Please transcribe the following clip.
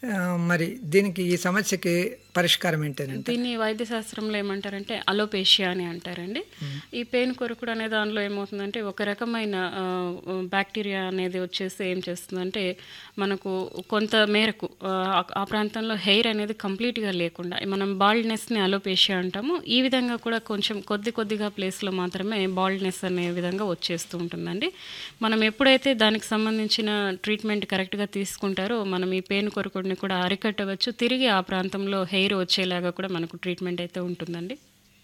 ఆ, మరి దీనికి ఈ సమస్యకి పరిష్కారం ఏంటంటే దీన్ని వైద్య శాస్త్రంలో ఏమంటారంటే అలోపేషియా అని అంటారండి ఈ పెయిన్ కొరకుడు అనే దానిలో ఏమవుతుందంటే ఒక రకమైన ఆ, బ్యాక్టీరియా అనేది వచ్చేసి ఏం చేస్తుందంటే మనకు కొంత మేరకు ఆ, ఆ ప్రాంతంలో హెయిర్ అనేది కంప్లీట్గా లేకుండా మనం బాల్డ్నెస్ని అలోపేషియా అంటాము ఈ విధంగా కూడా కొంచెం కొద్ది కొద్దిగా ప్లేస్లో మాత్రమే బాల్డ్నెస్ అనే విధంగా వచ్చేస్తూ ఉంటుందండి మనం ఎప్పుడైతే దానికి సంబంధించిన ట్రీట్మెంట్ కరెక్ట్గా తీసుకుంటారో మనం ఈ పెయిన్ కొరకుడిని కూడా అరికట్టవచ్చు తిరిగి ఆ ప్రాంతంలో హెయిర్ వచ్చేలాగా కూడా మనకు ట్రీట్మెంట్ అయితే ఉంటుందండి